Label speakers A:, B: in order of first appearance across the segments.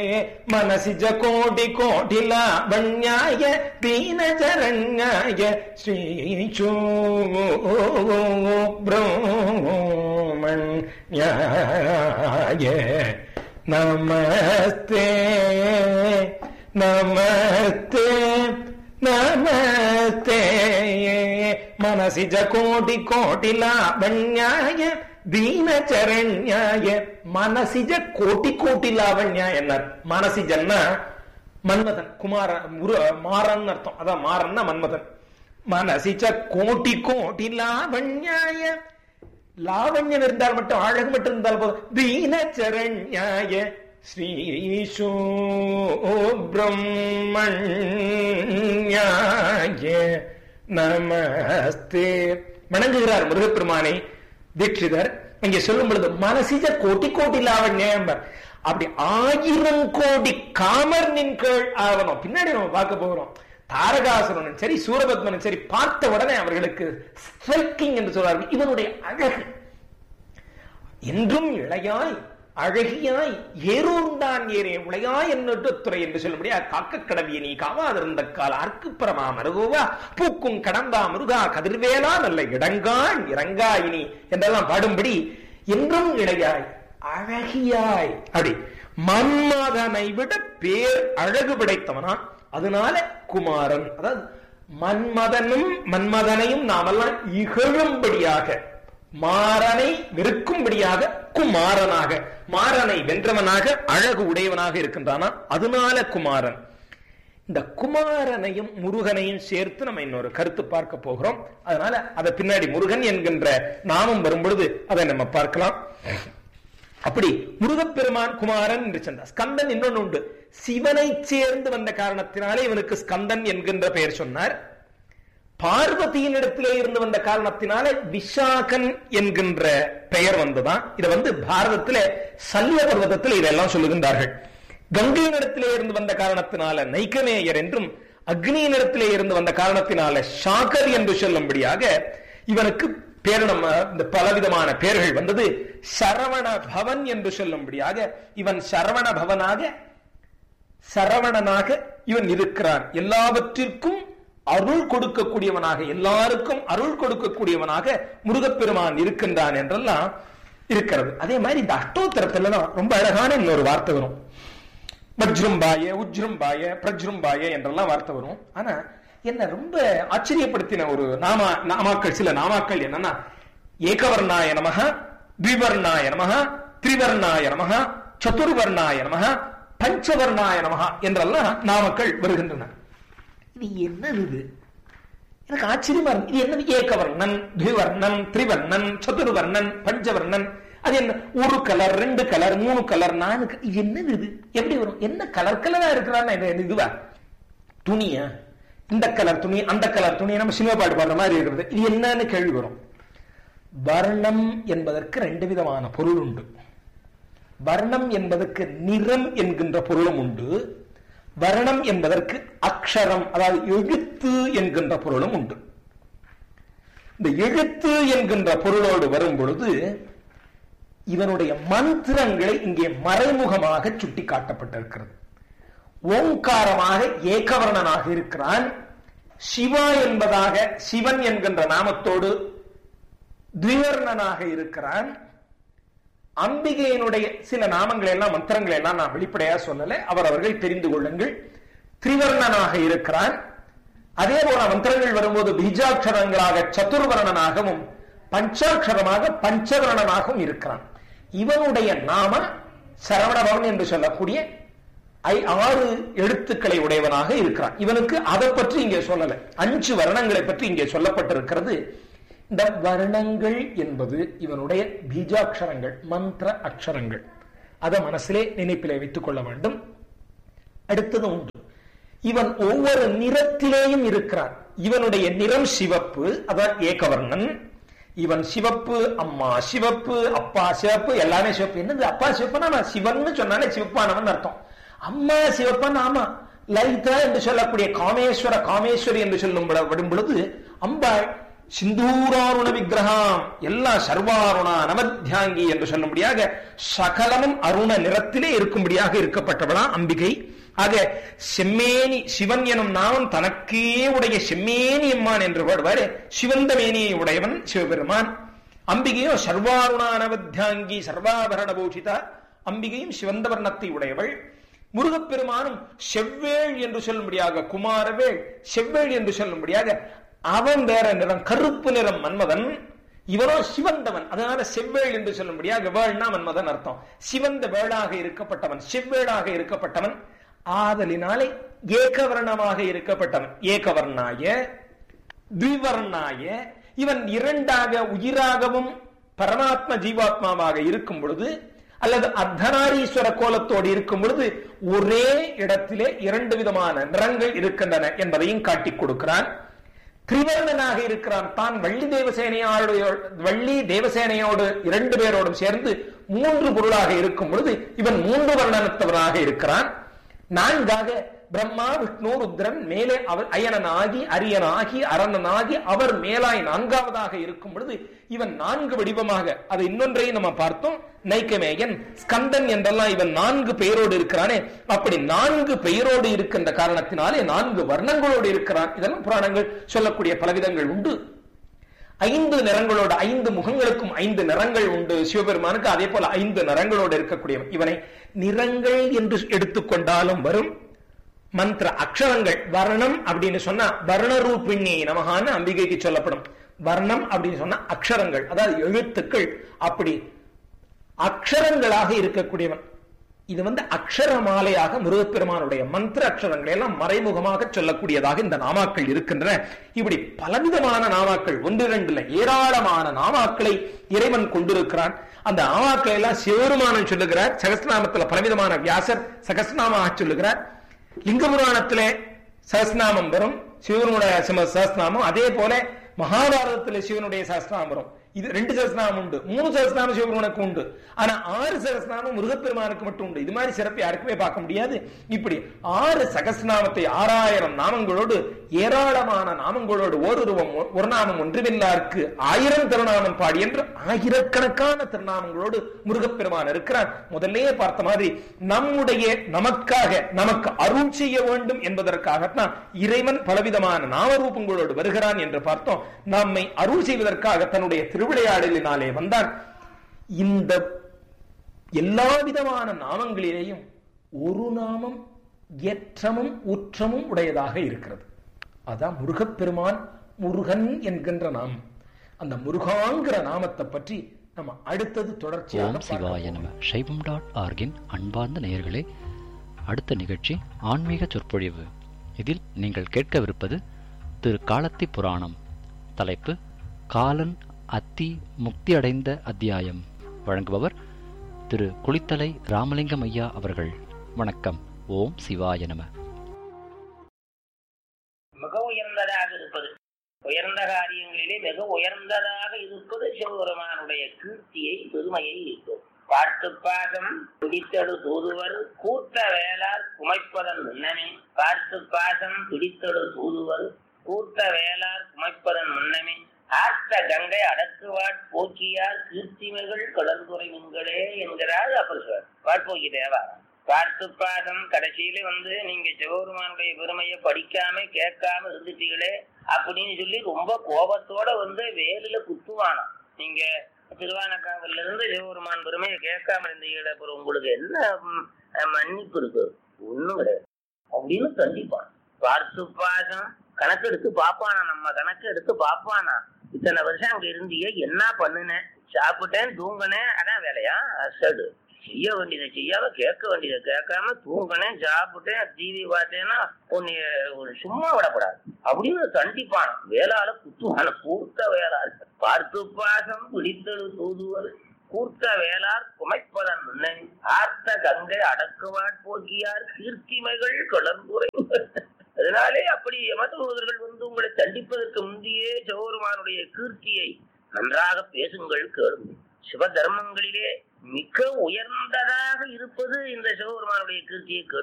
A: मनसि च कोटि कोटि लावण्याय दीनचरण्याय श्रीचो ब्रह्मण्याय नमस्ते नमस्ते नमस्ते मनसि च कोटि कोटि लावण्याय தீனச்சரண்யாய மனசிஜ கோட்டி கோட்டி லாவண்யா என்ன மனசிஜன்னா மன்மதன் குமார முரு மாறன் அர்த்தம் அதான் மாறன்னா மன்மதன் மனசிச்ச கோட்டி கோட்டி லாவண்யாய லாவண்யம் இருந்தால் மட்டும் அழகு மட்டும் இருந்தால் போதும் தீனச்சரண்யாய ஸ்ரீஷோ பிரம்மண்யாய நமஸ்தே வணங்குகிறார் முருகப்பெருமானை தீட்சிதர் இங்க சொல்லும் பொழுது மனசிஜ கோட்டி கோட்டி லாவண்யம் அப்படி ஆயிரம் கோடி காமர் நின் கீழ் ஆகணும் பின்னாடி நம்ம பார்க்க போகிறோம் தாரகாசுரனும் சரி சூரபத்மனும் சரி பார்த்த உடனே அவர்களுக்கு ஸ்ட்ரைக்கிங் என்று சொல்வார்கள் இவனுடைய அழகு என்றும் இளையாய் அழகியாய் ஏறூர்ந்தான் ஏறே உளையாய் என்னட்டு துறை என்று சொல்லும்படியா காக்க கடவிய நீ காவாதிருந்த கால அர்க்குப்புறமா மருகுவா பூக்கும் கடம்பா முருகா கதிர்வேலா நல்ல இடங்கான் இறங்காயினி என்றெல்லாம் பாடும்படி என்றும் இளையாய் அழகியாய் அப்படி மன்மதனை விட பேர் அழகு படைத்தவனா அதனால குமாரன் அதாவது மன்மதனும் மன்மதனையும் நாமெல்லாம் இகழும்படியாக மாறனை வெறுக்கும்படியாக குமாரனாக மாறனை வென்றவனாக அழகு உடையவனாக இருக்கின்றானா அதனால குமாரன் இந்த குமாரனையும் முருகனையும் சேர்த்து நம்ம இன்னொரு கருத்து பார்க்க போகிறோம் அதனால அதை பின்னாடி முருகன் என்கின்ற நாமம் வரும் பொழுது அதை நம்ம பார்க்கலாம் அப்படி முருகப்பெருமான் குமாரன் என்று சொன்னார் ஸ்கந்தன் இன்னொன்னு உண்டு சிவனை சேர்ந்து வந்த காரணத்தினாலே இவனுக்கு ஸ்கந்தன் என்கின்ற பெயர் சொன்னார் பார்வதியின் இடத்திலே இருந்து வந்த காரணத்தினால விஷாகன் என்கின்ற பெயர் வந்துதான் இதை வந்து பாரதத்தில சல்ய பர்வதத்தில் இதெல்லாம் சொல்லுகின்றார்கள் கங்கையின் இடத்திலே இருந்து வந்த காரணத்தினால நைக்கமேயர் என்றும் அக்னியின் இடத்திலே இருந்து வந்த காரணத்தினால ஷாகர் என்று சொல்லும்படியாக இவனுக்கு பேர் நம்ம இந்த பலவிதமான பெயர்கள் வந்தது சரவண பவன் என்று சொல்லும்படியாக இவன் சரவண பவனாக சரவணனாக இவன் இருக்கிறான் எல்லாவற்றிற்கும் அருள் கொடுக்கக்கூடியவனாக எல்லாருக்கும் அருள் கொடுக்கக்கூடியவனாக முருகப்பெருமான் இருக்கின்றான் என்றெல்லாம் இருக்கிறது அதே மாதிரி இந்த அஷ்டோத்தரத்துல தான் ரொம்ப அழகான இன்னொரு வார்த்தை வரும் வஜ்ரும்பாய உஜ்ரும்பாய பிரஜ்ரும்பாய என்றெல்லாம் வார்த்தை வரும் ஆனா என்ன ரொம்ப ஆச்சரியப்படுத்தின ஒரு நாமா நாமாக்கள் சில நாமாக்கள் என்னன்னா ஏகவர்ணாய நமக த்விவர்ணாய நமக திரிவர்ணாய நமக சதுர்வர்ணாய நமக பஞ்சவர்ணாய நமக என்றெல்லாம் நாமக்கள் வருகின்றன இது என்னது இது எனக்கு ஆச்சரியமா இருக்கு இது என்னது ஏகவர்ணன் திவர்ணன் திரிவர்ணன் சதுர்வர்ணன் பஞ்சவர்ணன் அது என்ன ஒரு கலர் ரெண்டு கலர் மூணு கலர் நாலு இது என்னது இது எப்படி வரும் என்ன கலர் கலரா இருக்கிறான்னு இது இதுவா துணியா இந்த கலர் துணி அந்த கலர் துணி நம்ம சினிமா பாட்டு பாடுற மாதிரி இருக்கிறது இது என்னன்னு கேள்வி வரும் வர்ணம் என்பதற்கு ரெண்டு விதமான பொருள் உண்டு வர்ணம் என்பதற்கு நிறம் என்கின்ற பொருளும் உண்டு வர்ணம் என்பதற்கு அக்ஷரம் அதாவது எழுத்து என்கின்ற பொருளும் உண்டு இந்த எழுத்து என்கின்ற பொருளோடு வரும் பொழுது இவனுடைய மந்திரங்களை இங்கே மறைமுகமாக சுட்டி காட்டப்பட்டிருக்கிறது ஓங்காரமாக ஏகவர்ணனாக இருக்கிறான் சிவா என்பதாக சிவன் என்கின்ற நாமத்தோடு திவர்ணனாக இருக்கிறான் அம்பிகையினுடைய சில நாமங்களை எல்லாம் மந்திரங்களை எல்லாம் நான் வெளிப்படையா சொல்லல அவர் அவர்கள் தெரிந்து கொள்ளுங்கள் திரிவர்ணனாக இருக்கிறான் அதே போல மந்திரங்கள் வரும்போது பீஜாட்சரங்களாக சதுர்வர்ணனாகவும் பஞ்சாட்சரமாக பஞ்சவர்ணனாகவும் இருக்கிறான் இவனுடைய நாம சரவணபவன் என்று சொல்லக்கூடிய ஆறு எழுத்துக்களை உடையவனாக இருக்கிறான் இவனுக்கு அதை பற்றி இங்கே சொல்லல அஞ்சு வர்ணங்களை பற்றி இங்கே சொல்லப்பட்டிருக்கிறது இந்த வர்ணங்கள் என்பது இவனுடைய பீஜாட்சரங்கள் மந்திர அக்ஷரங்கள் அதை மனசிலே நினைப்பிலே வைத்துக் கொள்ள வேண்டும் அடுத்தது உண்டு இவன் ஒவ்வொரு நிறத்திலேயும் இருக்கிறான் இவனுடைய நிறம் சிவப்பு அதான் ஏகவர்ணன் இவன் சிவப்பு அம்மா சிவப்பு அப்பா சிவப்பு எல்லாமே சிவப்பு என்னது அப்பா சிவப்புனா சிவன் சொன்னாலே சிவப்பானவன் அர்த்தம் அம்மா சிவப்பன் ஆமா லலிதா என்று சொல்லக்கூடிய காமேஸ்வர காமேஸ்வரி என்று சொல்லும் விடும் பொழுது அம்பாள் சிந்தூராருண விக்கிரகாம் எல்லா சர்வாருணா நமத்தியாங்கி என்று சொல்லும்படியாக சகலமும் அருண நிறத்திலே இருக்கும்படியாக இருக்கப்பட்டவளா அம்பிகை ஆக செம்மேனி சிவன் எனும் நாமம் தனக்கே உடைய செம்மேனி அம்மான் என்று பாடுவாரு சிவந்த மேனியை உடையவன் சிவபெருமான் அம்பிகையோ சர்வாருணானவத்தியாங்கி சர்வாபரண பூஷிதா அம்பிகையும் சிவந்த வர்ணத்தை உடையவள் முருகப்பெருமானும் செவ்வேள் என்று சொல்லும்படியாக குமாரவேள் செவ்வேள் என்று சொல்லும்படியாக அவன் வேற நிறம் கருப்பு நிறம் மன்மதன் இவரோ சிவந்தவன் அதனால செவ்வேள் என்று சொல்லும்படியாக வேள்னா மன்மதன் அர்த்தம் சிவந்த வேளாக இருக்கப்பட்டவன் செவ்வேளாக இருக்கப்பட்டவன் ஆதலினாலே ஏகவர்ணமாக இருக்கப்பட்டவன் ஏகவர்ணாய திவர்ணாய இவன் இரண்டாக உயிராகவும் பரமாத்ம ஜீவாத்மாவாக இருக்கும் பொழுது அல்லது அர்த்தநாரீஸ்வர கோலத்தோடு இருக்கும் பொழுது ஒரே இடத்திலே இரண்டு விதமான நிறங்கள் இருக்கின்றன என்பதையும் காட்டிக் கொடுக்கிறான் திரிவர்ணனாக இருக்கிறான் தான் வள்ளி தேவசேனையோடு வள்ளி தேவசேனையோடு இரண்டு பேரோடும் சேர்ந்து மூன்று பொருளாக இருக்கும் பொழுது இவன் மூன்று வர்ணனத்தவனாக இருக்கிறான் நான்காக பிரம்மா விஷ்ணு ருத்ரன் மேலே அவர் அயனனாகி அரியனாகி அரணனாகி அவர் மேலாய் நான்காவதாக இருக்கும் பொழுது இவன் நான்கு வடிவமாக அது இன்னொன்றையும் நம்ம பார்த்தோம் நைக்கமேயன் ஸ்கந்தன் என்றெல்லாம் இவன் நான்கு பெயரோடு இருக்கிறானே அப்படி நான்கு பெயரோடு இருக்கின்ற காரணத்தினாலே நான்கு வர்ணங்களோடு இருக்கிறான் இதெல்லாம் புராணங்கள் சொல்லக்கூடிய பலவிதங்கள் உண்டு ஐந்து நிறங்களோட ஐந்து முகங்களுக்கும் ஐந்து நிறங்கள் உண்டு சிவபெருமானுக்கு அதே போல ஐந்து நிறங்களோடு இருக்கக்கூடியவன் இவனை நிறங்கள் என்று எடுத்துக்கொண்டாலும் வரும் மந்திர அக்ஷரங்கள் வர்ணம் அப்படின்னு சொன்னா வர்ணரூபிணி நமகான்னு அம்பிகைக்கு சொல்லப்படும் வர்ணம் அப்படின்னு சொன்னா அக்ஷரங்கள் அதாவது எழுத்துக்கள் அப்படி அக்ஷரங்களாக இருக்கக்கூடியவன் இது வந்து அக்ஷர மாலையாக முருகப்பெருமானுடைய மந்திர அக்ஷரங்களை எல்லாம் மறைமுகமாக சொல்லக்கூடியதாக இந்த நாமாக்கள் இருக்கின்றன இப்படி பலவிதமான நாமாக்கள் ஒன்று இரண்டுல ஏராளமான நாமாக்களை இறைவன் கொண்டிருக்கிறான் அந்த நாமாக்களை எல்லாம் சிவருமானன் சொல்லுகிறார் சகஸ்நாமத்துல பலவிதமான வியாசர் சகஸ்நாமாக சொல்லுகிறார் லிங்க புராணத்திலே சஹஸ்நாமம் வரும் சிவனுடைய சஹஸ்நாமம் அதே போல மகாபாரதத்திலே சிவனுடைய சஹஸ்நாமம் வரும் இது ரெண்டு சஹஸ்நாமம் உண்டு மூணு சஹஸ்நாமம் சிவபெருமானுக்கு உண்டு ஆனா ஆறு சஹஸ்நாமம் முருகப்பெருமானுக்கு மட்டும் உண்டு இது மாதிரி சிறப்பு யாருக்குமே பார்க்க முடியாது இப்படி ஆறு சகஸ்நாமத்தை ஆறாயிரம் நாமங்களோடு ஏராளமான நாமங்களோடு ஓருருவம் ஒரு நாமம் ஒன்றுமில்லாருக்கு ஆயிரம் திருநாமம் பாடி என்று ஆயிரக்கணக்கான திருநாமங்களோடு முருகப்பெருமான் இருக்கிறான் முதல்லே பார்த்த மாதிரி நம்முடைய நமக்காக நமக்கு அருள் செய்ய வேண்டும் என்பதற்காகத்தான் இறைவன் பலவிதமான நாமரூபங்களோடு வருகிறான் என்று பார்த்தோம் நம்மை அருள் செய்வதற்காக தன்னுடைய திருவிளையாடலினாலே வந்தான் இந்த எல்லா விதமான நாமங்களிலேயும் ஒரு நாமம் ஏற்றமும் உற்றமும் உடையதாக இருக்கிறது அதான் முருகப்பெருமான் முருகன் என்கின்ற நாமம் அந்த முருகாங்கிற நாமத்தை பற்றி நம்ம அடுத்தது தொடர்ச்சியாக
B: ஓம் சிவாய நம சைவம் டாட் ஆர்கின் அன்பார்ந்த நேயர்களே அடுத்த நிகழ்ச்சி ஆன்மீக சொற்பொழிவு இதில் நீங்கள் கேட்கவிருப்பது திரு காலத்தி புராணம் தலைப்பு காலன் அத்தி முக்தி அடைந்த அத்தியாயம் வழங்குபவர் திரு குளித்தலை ராமலிங்கம் ஐயா அவர்கள் வணக்கம் ஓம் சிவாய நம
C: மிக உயர்ந்ததாக இருப்பது உயர்ந்த காரியங்களிலே மிக உயர்ந்ததாக இருப்பது சிவபெருமானுடைய கீர்த்தியை பெருமையை இருக்கும் பார்த்து பாகம் பிடித்தடு தூதுவர் கூட்ட வேளார் குமைப்பதன் முன்னமே பார்த்து பாசம் பிடித்தடு தூதுவர் கூட்ட வேளார் குமைப்பதன் முன்னமே ஆர்த்த கங்கை அடக்குவாட் போக்கியார் கீர்த்திமைகள் கடற்குறை மீன்களே என்கிறார் அப்பர் சார் வாட்போக்கி தேவா பார்த்து பாகம் கடைசியில வந்து நீங்க சிவபெருமானுடைய பெருமையை படிக்காம கேட்காம இருந்துட்டீங்களே அப்படின்னு சொல்லி ரொம்ப கோபத்தோட வந்து வேலில குத்துவானாம் நீங்க திருவானக்காவில இருந்து சிவபெருமான் பெருமையை கேட்காம இருந்தீங்களே அப்புறம் உங்களுக்கு என்ன ம், மன்னிப்பு இருக்கு ஒண்ணும் கிடையாது அப்படின்னு கண்டிப்பான் பார்த்து பாசம் கணக்கு எடுத்து பாப்பானா நம்ம கணக்கு எடுத்து பாப்பானா இத்தனை வருஷம் அங்க இருந்தியே என்ன பண்ணுனேன் சாப்பிட்டேன் தூங்கினேன் அதான் வேலையா அசடு செய்ய வேண்டியதை செய்யாம கேட்க வேண்டியதை கேட்காம தூங்கினேன் சாப்பிட்டேன் டிவி பார்த்தேன்னா உன்னை ஒரு சும்மா விடக்கூடாது அப்படின்னு கண்டிப்பான் வேளால குத்துவான கூர்த்த வேளாள் பார்த்து பாசம் பிடித்தது தூதுவர் கூர்த்த வேளார் குமைப்பதன் முன்னை ஆர்த்த கங்கை அடக்குவாட் போக்கியார் கீர்த்திமைகள் கலந்துரை அதனாலே அப்படி யமதூதர்கள் வந்து உங்களை தண்டிப்பதற்கு முந்தையே சிவபெருமானுடைய கீர்த்தியை நன்றாக பேசுங்கள் கேளுங்கள் சிவ தர்மங்களிலே மிக உயர்ந்ததாக இருப்பது இந்த சிவபெருமானுடைய கீர்த்தியை கேட்பது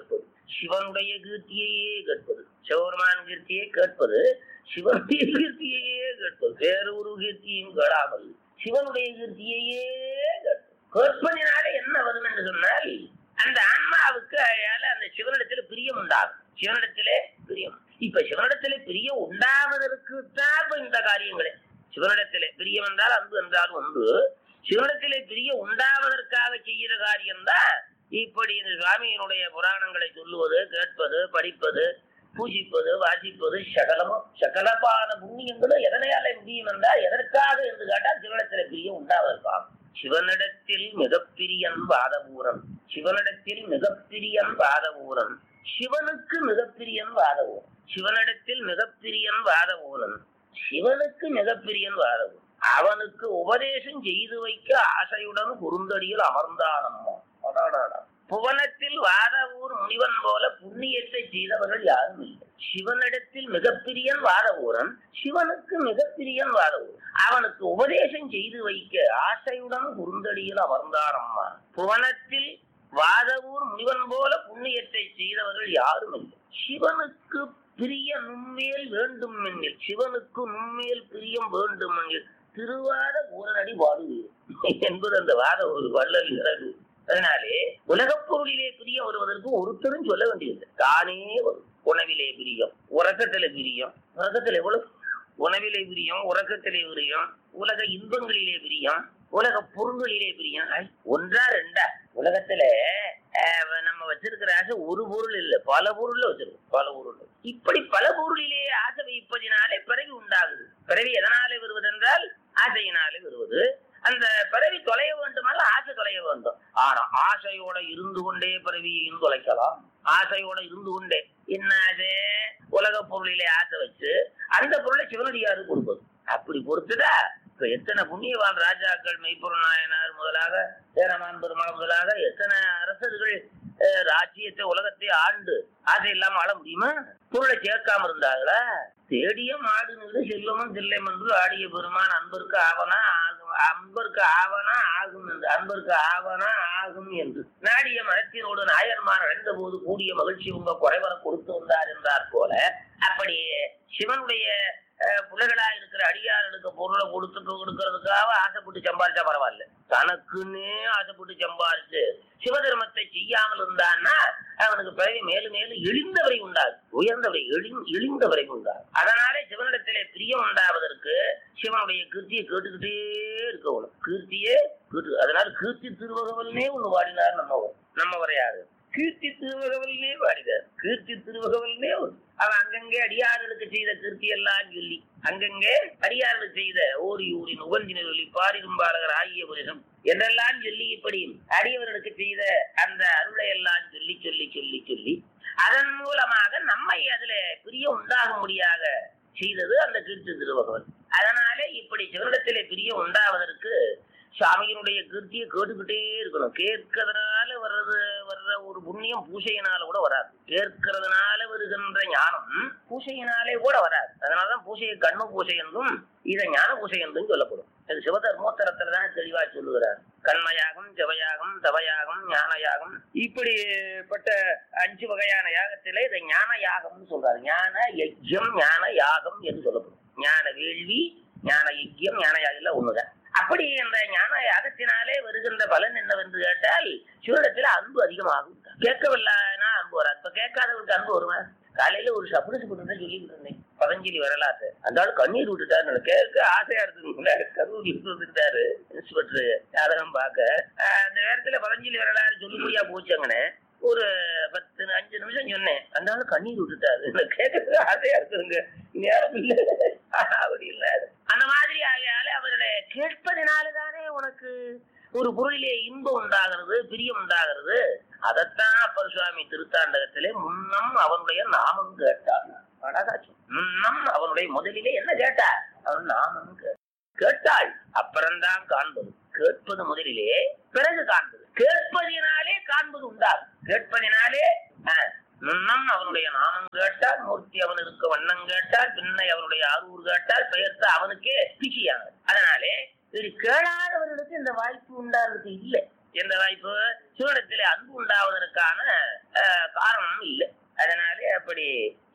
C: சிவனுடைய கீர்த்தியையே கேட்பது சிவபெருமான் கீர்த்தியை கேட்பது சிவனுடைய கீர்த்தியையே கேட்பது வேறு ஒரு கீர்த்தியும் கேளாமல் சிவனுடைய கீர்த்தியையே கேட்பது கேட்பதினாலே என்ன வரும் என்று சொன்னால் அந்த ஆன்மாவுக்கு அயால அந்த சிவனிடத்துல பிரியம் உண்டாகும் சிவனிடத்திலே பிரியம் இப்ப சிவனிடத்திலே பிரியம் உண்டாவதற்கு தான் இப்ப இந்த காரியங்களே சிவனிடத்திலே பிரியம் என்றால் அன்பு என்றால் ஒன்று சிவனிடத்திலே பிரியம் உண்டாவதற்காக செய்கிற காரியம்தான் இப்படி இந்த சுவாமியினுடைய புராணங்களை சொல்லுவது கேட்பது படிப்பது பூஜிப்பது வாசிப்பது சகலமும் சகலமான புண்ணியங்களும் எதனையால முடியும் என்றால் எதற்காக என்று கேட்டால் சிவனிடத்திலே பிரியம் உண்டாவதற்காகும் சிவனிடத்தில் மிகப்பிரியன் வாதபூரன் சிவனிடத்தில் மிகப்பிரியன் வாதபூரன் சிவனுக்கு மிகப்பிரியன் வாதபூரன் சிவனிடத்தில் மிகப்பிரியன் வாதபூரன் சிவனுக்கு மிகப்பிரியன் வாதபூரன் அவனுக்கு உபதேசம் செய்து வைக்க ஆசையுடன் குறுந்தடியில் அமர்ந்தானம்மா அடாடாடா. புவனத்தில் வாதவூர் முனிவன் போல புண்ணியத்தை செய்தவர்கள் யாரும் இல்லை சிவனிடத்தில் மிகப்பிரியன் வாதவூரன் சிவனுக்கு மிகப்பிரியன் வாதவூர் அவனுக்கு உபதேசம் செய்து வைக்க ஆசையுடன் குறுந்தடியில் அமர்ந்தாரம்மா புவனத்தில் வாதவூர் முனிவன் போல புண்ணியத்தை செய்தவர்கள் யாரும் இல்லை சிவனுக்கு பிரிய நுண்மேல் வேண்டும் என்கில் சிவனுக்கு நுண்மேல் பிரியம் வேண்டும் என்கில் திருவாத ஊரடி வாடுவீர் என்பது அந்த வாத ஒரு வள்ளல் இறகு அதனாலே உலகப் பொருளிலே பிரியம் வருவதற்கு ஒருத்தரும் சொல்ல வேண்டியது தானே வரும் உணவிலே பிரியம் உறக்கத்திலே பிரியம் உறக்கத்தில் எவ்வளவு உணவிலே பிரியம் உறக்கத்திலே பிரியம் உலக இன்பங்களிலே பிரியம் உலக பொருள்களிலே பிரியம் ஐ, ஒன்றா ரெண்டா உலகத்துல அஹ், நம்ம வச்சிருக்கிற ஆசை ஒரு பொருள் இல்ல பல பொருள்ல வச்சிருக்கோம் பல பொருள் இப்படி பல பொருளிலே ஆசை வைப்பதினாலே பிறவி உண்டாகுது பிறவி எதனாலே வருவதென்றால் ஆசையினாலே வருவது அந்த பிறவி தொலைய வேண்டுமானால் ஆசை தொலைய வேண்டும் ஆனா ஆசையோட இருந்து கொண்டே பிறவியையும் தொலைக்கலாம் ஆசையோட இருந்து கொண்டே என்ன ஆசை உலக பொருளிலே ஆசை வச்சு அந்த பொருளை சிவனடியாரு கொடுப்பது அப்படி பொறுத்துடா இப்ப எத்தனை புண்ணியவான் ராஜாக்கள் மெய்ப்பொருள் நாயனார் முதலாக சேரமான் பெருமாள் முதலாக எத்தனை அரசர்கள் அஹ், ராஜ்யத்தை உலகத்தை ஆண்டு ஆசை இல்லாம ஆள முடியுமா பொருளை சேர்க்காம இருந்தாங்களா தேடிய மாடு நின்று செல்வமும் தில்லை என்று ஆடிய பெருமான் அன்பருக்கு ஆவனா ஆகும் அன்பருக்கு ஆவனா ஆகும் என்று அன்பருக்கு ஆவனா ஆகும் என்று நாடிய மரத்தினோடு நாயன்மார் அடைந்த போது கூடிய மகிழ்ச்சி உங்க குறைவர கொடுத்து வந்தார் என்றார் போல அப்படி சிவனுடைய அஹ், புலகளா இருக்கிற அடியார்களுக்கு பொருளை கொடுத்துட்டு கொடுக்கறதுக்காக ஆசைப்பட்டு சம்பாரிச்சா பரவாயில்ல தனக்குன்னே ஆசைப்பட்டு சம்பாரிச்சு சிவதர்மத்தை செய்யாமல் இருந்தான்னா அவனுக்கு பிறகு மேலும் மேலும் எழுந்தவரை உண்டாது உயர்ந்தவரை எழு எழுந்தவரை உண்டாது அதனாலே சிவனிடத்திலே பிரியம் உண்டாவதற்கு சிவனுடைய கீர்த்தியை கேட்டுக்கிட்டே இருக்கணும் கீர்த்தியே கேட்டு அதனால கீர்த்தி திருவகவல்னே ஒண்ணு பாடினார் நம்ம நம்ம வரையாது கீர்த்தி திருவகவல்னே பாடினார் கீர்த்தி திருவகவல்னே ஒண்ணு அவன் அங்கங்கே அடியார்களுக்கு செய்த கீர்த்தி எல்லாம் சொல்லி அங்கங்கே அடியார்களுக்கு செய்த ஓரியூரின் உகந்தினர் சொல்லி பாரிரும்பாளகர் ஆகிய புரிசம் என்றெல்லாம் சொல்லி இப்படி அடியவர்களுக்கு செய்த அந்த அருளை எல்லாம் சொல்லி சொல்லி சொல்லி சொல்லி அதன் மூலமாக நம்மை அதுல பிரிய உண்டாக முடியாத செய்தது அந்த கீர்த்தி திருவகவன் அதனாலே இப்படி சிவனிடத்திலே பிரிய உண்டாவதற்கு சாமியினுடைய கீர்த்தியை கேட்டுக்கிட்டே இருக்கணும் கேட்கறதுனால வர்றது வர்ற ஒரு புண்ணியம் பூசையினால கூட வராது கேட்கறதுனால வருகின்ற ஞானம் பூசையினாலே கூட வராது அதனாலதான் பூசையை கண்ணு பூசை என்றும் இதை ஞான பூசை என்றும் சொல்லப்படும் இது சிவதர்மோத்தரத்துல தான் தெளிவா சொல்லுகிறார் கண்மயாகம் ஜவயாகம் தவயாகம் ஞானயாகம் இப்படிப்பட்ட அஞ்சு வகையான யாகத்திலே இதை ஞான யாகம்னு சொல்றாரு ஞான யஜ்யம் ஞான யாகம் என்று சொல்லப்படும் ஞான வேள்வி ஞான யஜ்யம் ஞான யாகம் எல்லாம் ஒண்ணுதான் அப்படி அந்த ஞான யாகத்தினாலே வருகின்ற பலன் என்னவென்று கேட்டால் சிவனிடத்தில் அன்பு அதிகமாகும் கேட்கவில்லைன்னா அன்பு வராது இப்ப கேட்காதவருக்கு அன்பு வருமா காலையில ஒரு சப்புடு சப்புடு தான் சொல்லிட்டு இருந்தேன் பதஞ்சலி வரலாற்று அந்த ஆள் கண்ணீர் விட்டுட்டாரு கேட்க ஆசையா இருக்குங்களா கரூர் இருந்து வந்துட்டாரு இன்ஸ்பெக்டர் ஜாதகம் பார்க்க ஆஹ் அந்த நேரத்துல பதஞ்சலி வரலாறு சொல்லுபடியா போச்சாங்கன்னு ஒரு பத்து அஞ்சு நிமிஷம் சொன்னேன் அந்த ஆள் கண்ணீர் விட்டுட்டாரு நான் கேட்கறதுக்கு ஆசையா இருக்குதுங்க நேரம் இல்ல அப்படி இல்ல அந்த மாதிரி ஆகையால அவர்களை கேட்பதினாலதானே உனக்கு ஒரு பொருளிலே இன்பம் உண்டாகிறது பிரியம் உண்டாகிறது அதைத்தான் அப்பர் சுவாமி திருத்தாண்டகத்திலே முன்னம் அவனுடைய நாமம் கேட்டார் அழகாச்சு முன்னம் அவனுடைய முதலிலே என்ன கேட்டார் அவன் நாமம் கேட்டார் கேட்டாள் அப்புறம்தான் காண்பது கேட்பது முதலிலே பிறகு காண்பது கேட்பதினாலே காண்பது உண்டாகும் கேட்பதினாலே ஆ, முன்னம் அவனுடைய நாமம் கேட்டால் மூர்த்தி அவன் இருக்க வண்ணம் கேட்டால் பின்னை அவனுடைய ஆரூர் கேட்டால் பெயர்த்த அவனுக்கே பிசியானது அதனாலே இது கேளாதவர்களுக்கு இந்த வாய்ப்பு உண்டாகிறது இல்லை எந்த வாய்ப்பு சிவனிடத்திலே அன்பு உண்டாவதற்கான அஹ், காரணம் இல்லை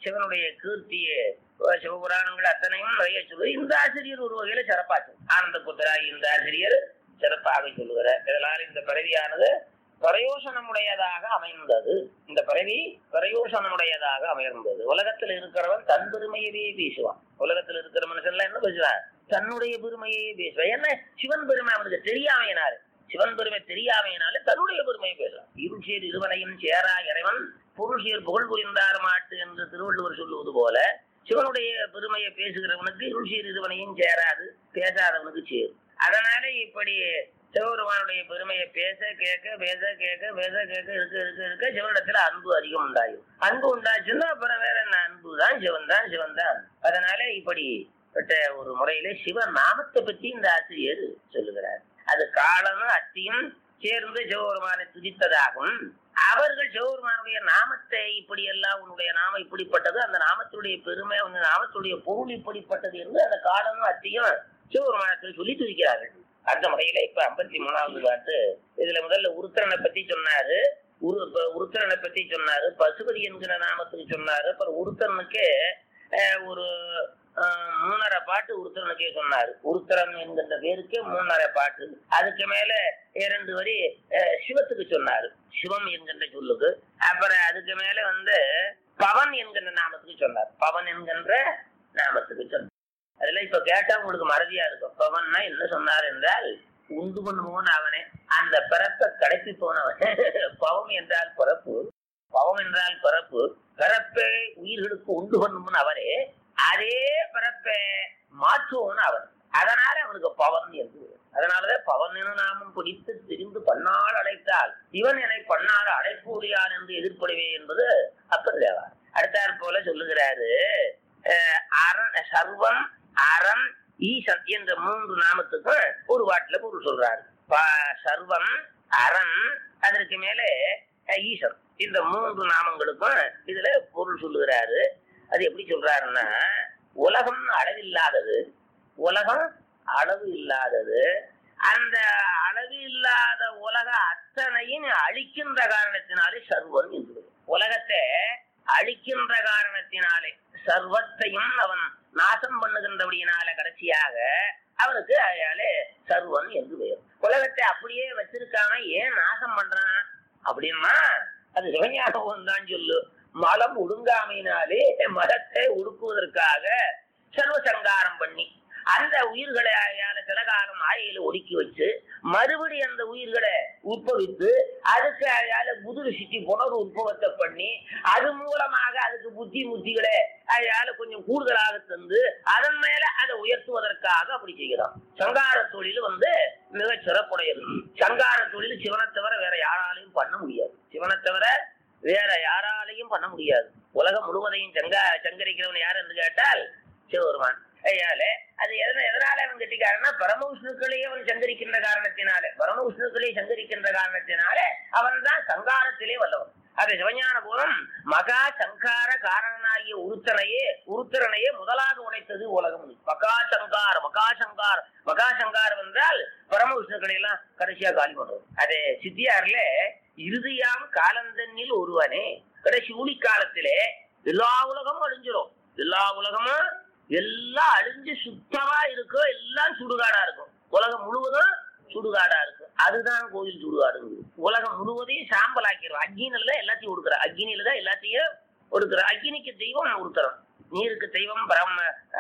C: சிவனுடைய கீர்த்தியை அஹ் சிவபுராணங்கள் அத்தனையும் நிறைய சொல்லுவது இந்த ஆசிரியர் ஒரு வகையில சிறப்பா சொல்லு ஆனந்த புத்தராகி இந்த ஆசிரியர் சிறப்பாக சொல்லுகிறார் இதனால் இந்த பிறவியானது பிரயோசனமுடையதாக அமைந்தது இந்த பிறவி பிரயோசனமுடையதாக அமைந்தது உலகத்தில் இருக்கிறவன் தன் பெருமையவே பேசுவான் உலகத்தில் இருக்கிற மனுஷன்லாம் என்ன பேசுவான் தன்னுடைய பெருமையே பேசுவான் என்ன சிவன் பெருமை அவனுக்கு தெரியாமையினாரு சிவன் பெருமை தெரியாமையினால தன்னுடைய பெருமையை பேசலாம் இருசேர் இருவனையும் சேரா இறைவன் பொருள்சேர் புகழ் புரிந்தார் மாட்டு என்று திருவள்ளுவர் சொல்லுவது போல சிவனுடைய பெருமையை பேசுகிறவனுக்கு இருசேர் இருவனையும் சேராது பேசாதவனுக்கு சேரும் அதனால இப்படி சிவபெருமானுடைய பெருமையை பேச கேட்க பேச கேட்க பேச கேட்க இருக்க இருக்க இருக்க சிவனிடத்துல அன்பு அதிகம் உண்டாகும் அன்பு உண்டாச்சுன்னா அப்புறம் வேற என்ன அன்பு தான் சிவன் தான் சிவன் தான் அதனால இப்படி பட்ட ஒரு முறையில சிவ நாமத்தை பத்தி இந்த ஆசிரியர் சொல்லுகிறார் அது காலமும் அத்தியும் சேர்ந்து சிவபெருமானை துதித்ததாகும் அவர்கள் சிவபெருமானுடைய நாமத்தை இப்படி எல்லாம் உன்னுடைய நாமம் இப்படிப்பட்டது அந்த நாமத்துடைய பெருமை அந்த நாமத்துடைய பொருள் இப்படிப்பட்டது என்று அந்த காலமும் அத்தியும் சிவபெருமானத்தில் சொல்லி துதிக்கிறார்கள் அந்த முறையில இப்ப ஐம்பத்தி மூணாவது பாட்டு இதுல முதல்ல உருத்திரனை பத்தி சொன்னாரு உரு இப்ப உருத்திரனை பத்தி சொன்னாரு பசுபதி என்கிற நாமத்துக்கு சொன்னாரு அப்புறம் உருத்திரனுக்கு அஹ், ஒரு அஹ், மூணரை பாட்டு உருத்திரனுக்கே சொன்னாரு உருத்திரன் என்கின்ற பேருக்கு மூணரை பாட்டு அதுக்கு மேல இரண்டு வரி அஹ், சிவத்துக்கு சொன்னாரு சிவம் என்கின்ற சொல்லுக்கு அப்புறம் அதுக்கு மேல வந்து பவன் என்கின்ற நாமத்துக்கு சொன்னார் பவன் என்கின்ற நாமத்துக்கு சொன்னார் அதெல்லாம் இப்ப கேட்டா உங்களுக்கு மறதியா இருக்கும் பவன்னா என்ன சொன்னார் என்றால் உண்டு பண்ணுவோன் அவனே அந்த பிறப்பை கடைசி போனவன் பவம் என்றால் பிறப்பு பவம் என்றால் பிறப்பு பிறப்பை உயிர்களுக்கு உண்டு பண்ணுவன் அவரே அதே பிறப்பை மாற்றுவோன் அவன் அதனால அவனுக்கு பவன் என்று பெயர். அதனாலதான் பவன் என நாமம் பிடித்து திரிந்து பன்னாள் அழைத்தால் இவன் என்னை பன்னாள் அழைப்பூடியான் என்று எதிர்ப்படுவே என்பது அப்பர் தேவா அடுத்தாற் போல சொல்லுகிறாரு அஹ், அரண் சர்வம் அறம் ஈசன் என்ற மூன்று நாமத்துக்கும் ஒரு வாட்டில பொருள் சொல்றாரு ப- சர்வம் அறம் அதற்கு மேலே அஹ், ஈசன் இந்த மூன்று நாமங்களுக்கும் இதுல பொருள் சொல்லுகிறாரு அது எப்படி சொல்றாருன்னா உலகம் அளவில்லாதது உலகம் அளவு இல்லாதது அந்த அளவு இல்லாத உலக அத்தனையும் அழிக்கின்ற காரணத்தினாலே சர்வன் என்று உலகத்தை அழிக்கின்ற காரணத்தினாலே சர்வத்தையும் அவன் நாசம் பண்ணுகின்றபடியினால கடைசியாக அவனுக்கு அயாலே சர்வன் என்று பெயர் உலகத்தை அப்படியே வச்சிருக்காம ஏன் நாசம் பண்றான் அப்படின்னா அது சிவஞானம் தான் சொல்லு மலம் ஒடுங்காமையினாலே மதத்தை ஒடுக்குவதற்காக சர்வசங்காரம் பண்ணி அந்த உயிர்களை அயால சில காலம் ஆயில ஒடுக்கி வச்சு மறுபடி அந்த உயிர்களை உட்பவித்து அதுக்கு அயால முதுகு சிட்டி புனர் உற்பவத்தை பண்ணி அது மூலமாக அதுக்கு புத்தி முத்திகளை அயால கொஞ்சம் கூடுதலாக தந்து அதன் மேல அதை உயர்த்துவதற்காக அப்படி செய்கிறான் சங்கார தொழில் வந்து மிக சிறப்புடையது சங்கார தொழில் சிவனை தவிர வேற யாராலையும் பண்ண முடியாது சிவனை தவிர வேற யாராலையும் பண்ண முடியாது உலகம் முழுவதையும் சங்கா சங்கரிக்கிறவன் யார் என்று கேட்டால் சிவபெருமான் ஐயாலே அது எதன எதனால அவன் கட்டிக்காரன்னா பரம விஷ்ணுக்களையே அவன் சங்கரிக்கின்ற காரணத்தினாலே பரம விஷ்ணுக்களே சங்கரிக்கின்ற காரணத்தினாலே அவன் தான் சங்காரத்திலே வல்லவன் அது சிவஞான பூரம் மகா சங்கார காரணனாகிய உருத்தனையே உருத்தரனையே முதலாக உடைத்தது உலகம் மகா சங்கார மகா சங்கார மகா சங்காரம் என்றால் பரம விஷ்ணுக்களை எல்லாம் கடைசியா காலி பண்றது அது சித்தியார்ல இறுதியாம் காலந்தன்னில் ஒருவனே கடைசி ஊழி காலத்திலே எல்லா உலகமும் அழிஞ்சிரும் எல்லா உலகமும் எல்லாம் அழிஞ்சு சுத்தமா இருக்கும் எல்லாம் சுடுகாடா இருக்கும் உலகம் முழுவதும் சுடுகாடா இருக்கும் அதுதான் கோயில் சுடுகாடுங்க உலகம் முழுவதையும் சாம்பல் ஆக்கிடும் அக்னியில தான் எல்லாத்தையும் ஒடுக்குற அக்னியில தான் எல்லாத்தையும் ஒடுக்குற அக்னிக்கு தெய்வம் ஒருத்தரம் நீருக்கு தெய்வம் பரம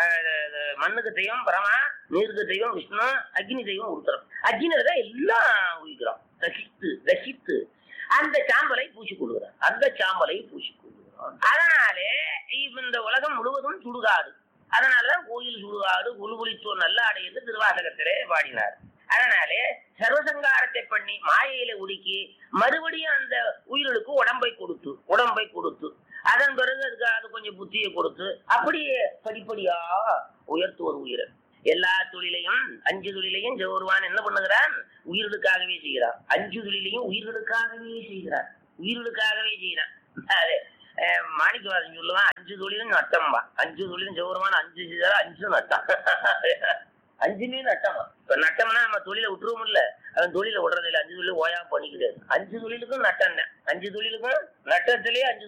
C: அஹ், மண்ணுக்கு தெய்வம் பரமா நீருக்கு தெய்வம் விஷ்ணு அக்னி தெய்வம் ஒருத்தரம் அக்னியில தான் எல்லாம் உயிக்கிறோம் ரசித்து ரசித்து அந்த சாம்பலை பூசி கொள்கிறார் அந்த சாம்பலை பூசி கொள்கிறார் அதனாலே இப்ப இந்த உலகம் முழுவதும் சுடுகாடு அதனாலதான் கோயில் சுடுகாடு குலுகுலித்தோர் நல்ல என்று திருவாசகத்திலே பாடினார் அதனாலே சர்வசங்காரத்தை பண்ணி மாயையில உடுக்கி மறுபடியும் அந்த உயிர்களுக்கு உடம்பை கொடுத்து உடம்பை கொடுத்து அதன் பிறகு அதுக்கு அது கொஞ்சம் புத்தியை கொடுத்து அப்படியே படிப்படியா உயர்த்துவது உயிரை எல்லா தொழிலையும் அஞ்சு தொழிலையும் ஜெவருவான் என்ன பண்ணுகிறான் உயிர்களுக்காகவே செய்கிறான் அஞ்சு தொழிலையும் உயிர்களுக்காகவே செய்கிறான் உயிர்களுக்காகவே செய்கிறான் அது அஹ், மாணிக்கவாசன் சொல்லுவான் அஞ்சு தொழிலும் நட்டம்பா அஞ்சு தொழிலும் ஜெவருவான் அஞ்சு செய்தாலும் அஞ்சு நட்டம் அஞ்சுமே நட்டமா இப்ப நட்டம்னா நம்ம தொழிலை விட்டுருவோம் இல்ல அவன் தொழிலை விடுறது இல்ல அஞ்சு தொழில் ஓயாம பண்ணிக்கிட்டு அஞ்சு தொழிலுக்கும் நட்டம் தான் அஞ்சு தொழிலுக்கும் நட்டத்திலேயே அஞ்சு